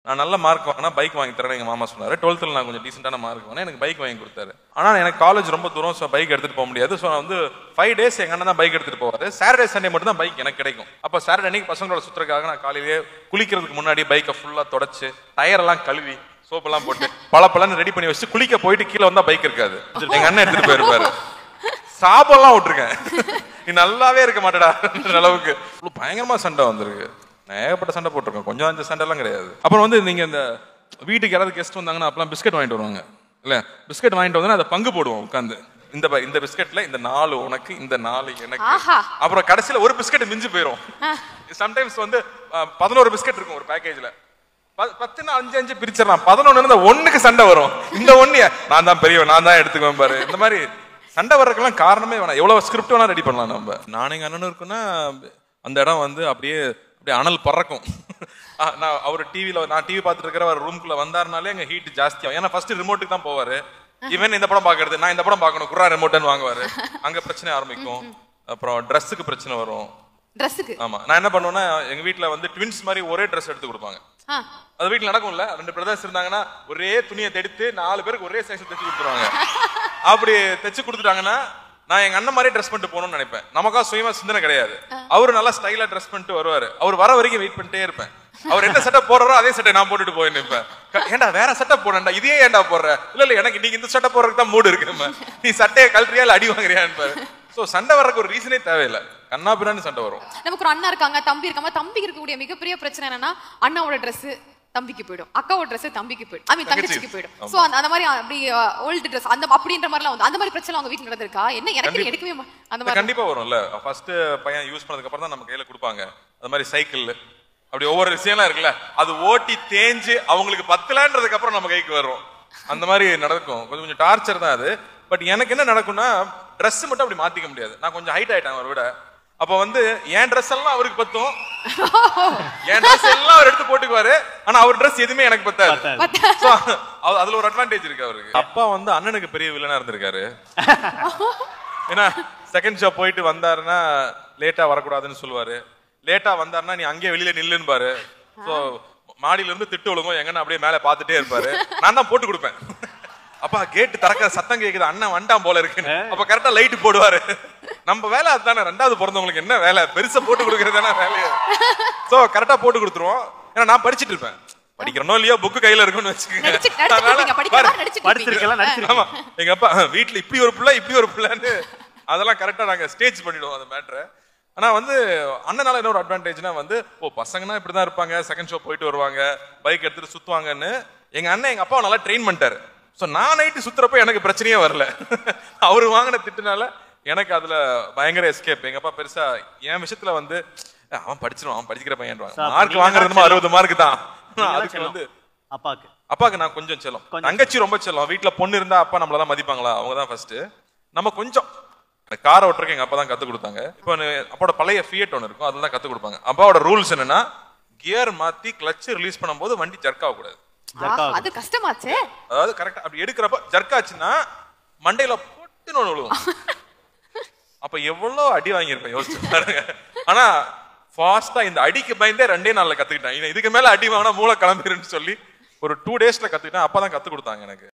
நான் நல்ல மார்க் வாங்கினா பைக் வாங்கி தரேன் எங்க மாமா சொன்னாரு டுவெல்த்தில் நான் கொஞ்சம் டீசெண்டான மார்க் வாங்கினேன் எனக்கு பைக் வாங்கி கொடுத்தாரு ஆனால் எனக்கு காலேஜ் ரொம்ப தூரம் ஸோ பைக் எடுத்துட்டு போக முடியாது ஸோ நான் வந்து ஃபைவ் டேஸ் எங்க அண்ணன் தான் பைக் எடுத்துட்டு போவாரு சாட்டர்டே சண்டே மட்டும் தான் பைக் எனக்கு கிடைக்கும் அப்போ சாட்டர்டே அன்னைக்கு பசங்களோட சுற்றுறதுக்காக நான் காலையிலேயே குளிக்கிறதுக்கு முன்னாடி பைக்கை ஃபுல்லாக தொடச்சு டயர் எல்லாம் கழுவி சோப்பெல்லாம் போட்டு பல பலன்னு ரெடி பண்ணி வச்சு குளிக்க போயிட்டு கீழே வந்தா பைக் இருக்காது எங்க அண்ணன் எடுத்துட்டு போயிருப்பாரு சாபம்லாம் விட்டுருக்கேன் நீ நல்லாவே இருக்க மாட்டடா அளவுக்கு இவ்வளவு பயங்கரமா சண்டை வந்திருக்கு நான் ஏகப்பட்ட சண்டை போட்டிருக்கேன் கொஞ்சம் அஞ்சு சண்டை எல்லாம் கிடையாது அப்புறம் வந்து நீங்க இந்த வீட்டுக்கு யாராவது கெஸ்ட் வந்தாங்கன்னா அப்பெல்லாம் பிஸ்கட் வாங்கிட்டு வருவாங்க இல்ல பிஸ்கட் வாங்கிட்டு வந்தா அதை பங்கு போடுவோம் உட்காந்து இந்த ப- இந்த பிஸ்கட்ல இந்த நாலு உனக்கு இந்த நாலு எனக்கு ஆஹா. அப்புறம் கடைசியில ஒரு பிஸ்கட் மிஞ்சு போயிரும் சம்டைம்ஸ் வந்து அஹ், பதினோரு பிஸ்கட் இருக்கும் ஒரு பேக்கேஜ்ல பத்துன்னு அஞ்சு அஞ்சு பிரிச்சிடலாம் பதினொன்னு இந்த ஒண்ணுக்கு சண்டை வரும் இந்த ஒண்ணு நான் தான் பெரியவன் நான் தான் எடுத்துக்குவேன் பாரு இந்த மாதிரி சண்டை வர்றதுக்கெல்லாம் காரணமே வேணாம் எவ்வளவு ஸ்கிரிப்ட் வேணா ரெடி பண்ணலாம் நம்ம நானும் எங்க அண்ணனும் இருக்குன்னா அந்த இடம் வந்து அப்படியே அப்படியே அனல் பறக்கும் ஆ, நான் அவர் டிவில நான் டிவி பார்த்துட்டு இருக்கிற அவர் ரூம்குள்ள வந்தாருனாலே எங்க ஹீட் ஜாஸ்தியாகும் ஏன்னா ஃபர்ஸ்ட் ரிமோட்டுக்கு தான் போவாரு இவன் இந்த படம் பாக்குறது நான் இந்த படம் பார்க்கணும் குரா ரிமோட்னு வாங்குவாரு அங்க பிரச்சனை ஆரம்பிக்கும் அப்புறம் ட்ரெஸ்ஸுக்கு பிரச்சனை வரும் ட்ரெஸ்ஸுக்கு ஆமா நான் என்ன பண்ணுவேன்னா எங்க வீட்ல வந்து ட்வின்ஸ் மாதிரி ஒரே ட்ரெஸ் எடுத்து கொடுப்பாங்க ஆ அது வீட்ல நடக்கும்ல ரெண்டு பிரதர்ஸ் இருந்தாங்கன்னா ஒரே துணியை எடுத்து நாலு பேருக்கு ஒரே சைஸ் தைச்சு கொடுத்துருவாங்க அப்படி தைச்சு கொடுத்துட்டாங்கன்னா நான் எங்க அண்ணன் மாதிரி ட்ரெஸ் பண்ணிட்டு போகணும்னு நினைப்பேன் நமக்கா சுயமா சிந்தனை கிடையாது அவரு நல்லா ஸ்டைலா ட்ரெஸ் பண்ணிட்டு வருவாரு அவர் வர வரைக்கும் வெயிட் பண்ணிட்டே இருப்பேன் அவர் என்ன செட்டப் போடுறாரோ அதே சட்டை நான் போட்டுட்டு போய் நிற்பேன் க- ஏன்டா வேற செட்டப் போடண்டா இதே ஏன்டா போடுற இல்ல இல்ல எனக்கு நீங்க இந்த சட்டை போடுறதுக்கு தான் மூடு இருக்கு நீ சட்டையை கழட்டுறியா இல்ல அடி வாங்குறியான்னு சோ சண்டை வர்றதுக்கு ஒரு ரீசனே தேவையில்லை கண்ணா பின்னான்னு சண்டை வரும் நமக்கு ஒரு அண்ணா இருக்காங்க தம்பி இருக்காங்க தம்பிக்கு இருக்கக்கூடிய மிகப்பெரிய பிரச்சனை என்னன்னா அண்ணாவோட Dress தம்பிக்கு போயிடும் அக்காவோட Dress தம்பிக்கு போயிடும் ஐ மீன் தங்கச்சிக்கு தங்கச்சி. போயிடும் சோ அந்த அந்த மாதிரி அப்படி ஓல்டு Dress அந்த அப்படின்ற மாதிரிலாம் வந்து அந்த மாதிரி பிரச்சனை அவங்க வீட்ல நடந்திருக்கா என்ன எனக்கு கண்டிப்பா. எடுக்கவே மா- அந்த இல்ல, மாதிரி கண்டிப்பா வரும்ல ஃபர்ஸ்ட் பையன் யூஸ் பண்ணதுக்கு அப்புறம் தான் நம்ம கையில கொடுப்பாங்க அது மாதிரி சைக்கிள் அப்படி ஒவ்வொரு விஷயம்லாம் இருக்குல்ல அது ஓட்டி தேஞ்சு அவங்களுக்கு பத்தலன்றதுக்கு அப்புறம் நம்ம கைக்கு வரும் அந்த மாதிரி நடக்கும் கொஞ்சம் கொஞ்சம் டார்ச்சர் தான் அது பட் எனக்கு என்ன நடக்கும்னா Dress மட்டும் அப்படி மாத்திக்க முடியாது நான் கொஞ்சம் ஹைட் ஆயிட்டேன் அவரை விட அப்ப வந்து என் Dress எல்லாம் அவருக்கு பத்தும் என் Dress எல்லாம் அவர் எடுத்து போட்டுக்குவாரு ஆனா அவர் Dress எதுவுமே எனக்கு பத்தாது So, அது- அதுல ஒரு அட்வான்டேஜ் இருக்கு அவருக்கு அப்பா வந்து அண்ணனுக்கு பெரிய வில்லனா இருந்திருக்காரு ஏன்னா செகண்ட் ஷோ போயிட்டு வந்தாருன்னா லேட்டா வரக்கூடாதுன்னு சொல்லுவாரு லேட்டா வந்தாருன்னா நீ அங்கேயே வெளியில நில்லுன்னு பாரு சோ மாடியில இருந்து திட்டு விழுங்கும் எங்கன்னா அப்படியே மேல பாத்துட்டே இருப்பாரு நான் தான் போட்டு கொடுப்பேன் அப்பா கேட்டு திறக்கிற சத்தம் கேக்குது அண்ணன் வண்டாம் போல இருக்குன்னு அப்ப கரெக்டா லைட் போடுவாரு நம்ம வேலை அதுதானே ரெண்டாவது பிறந்தவங்களுக்கு என்ன வேலை பெருசா போட்டு கொடுக்கறது தானே வேலையே சோ கரெக்டா போட்டு கொடுத்துருவோம் ஏன்னா நான் படிச்சிட்டு இருப்பேன் படிக்கிறனோ இல்லையோ புக்கு கையில இருக்குன்னு நடிச்சு நடிச்சிட்டு வச்சுக்கோங்க இருப்பீங்க படிக்கிற மாதிரி நடிச்சிட்டு படிச்சிருக்கலாம் இருப்பீங்க. நடிச்சிருக்கலாம் ஆமா எங்க அப்பா "அஹ், வீட்ல இப்படி ஒரு பிள்ளை இப்படி ஒரு பிள்ளைன்னு அதெல்லாம் கரெக்டா நாங்க ஸ்டேஜ் பண்ணிடுவோம் அந்த மேட்ரை ஆனா வந்து அண்ணனால என்ன ஒரு அட்வான்டேஜ்னா வந்து ஓ பசங்கன்னா இப்படிதான் இருப்பாங்க செகண்ட் ஷோ போயிட்டு வருவாங்க பைக் எடுத்துட்டு சுத்துவாங்கன்னு எங்க அண்ணன் எங்க அப்பாவை நல்லா ட்ரெயின் பண்ணிட்டாரு சோ நான் நைட்டு சுத்துறப்ப எனக்கு பிரச்சனையே வரல அவரு வாங்கின திட்டுனால எனக்கு அதுல பயங்கர எஸ்கேப் எங்க அப்பா பெருசா என் விஷயத்துல வந்து "அஹ், அவன் படிச்சிருவான் அவன் படிக்கிற பையன் So, மார்க் நீங்க வாங்குறதுமா தான் அறுபது மார்க் தான் நீங்க அதுக்கு செல்லம். வந்து அப்பாக்கு அப்பாக்கு நான் கொஞ்சம் செல்லம் கொஞ்சம் தங்கச்சி ரொம்ப செல்லம் வீட்ல பொண்ணு இருந்தா அப்பா நம்மள தான் மதிப்பாங்களா அவங்க தான் ஃபர்ஸ்ட் நம்ம கொஞ்சம் காரை ஓட்டுறதுக்கு எங்க அப்பா தான் கத்து கொடுத்தாங்க இப்போ நு- அப்பாவோட பழைய ஃபியட் ஒன்று இருக்கும் அதில் தான் கத்து கொடுப்பாங்க அப்பாவோட ரூல்ஸ் என்னன்னா கியர் மாத்தி கிளட்ச் ரிலீஸ் பண்ணும்போது வண்டி ஜர்க் ஆகக்கூடாது ஆஹா, அது கஷ்டமாச்சே அதாவது கரெக்டா அப்படி எடுக்கிறப்ப ஜர்க் ஆச்சுன்னா மண்டையில பொட்டுன்னு ஒண்ணு விழுவும் அப்ப எவ்வளவு அடி வாங்கியிருப்பேன் யோசிச்சு பாருங்க ஆனா ஃபாஸ்டா இந்த அடிக்கு பயந்தே ரெண்டே நாள்ல கத்துக்கிட்டேன் இனி இதுக்கு மேல அடி வாங்கினா மூளை கிளம்பிருன்னு சொல்லி ஒரு டூ டேஸ்ல கத்துக்கிட்டேன் அப்பதான் கத்து கொடுத்தாங்க எனக்கு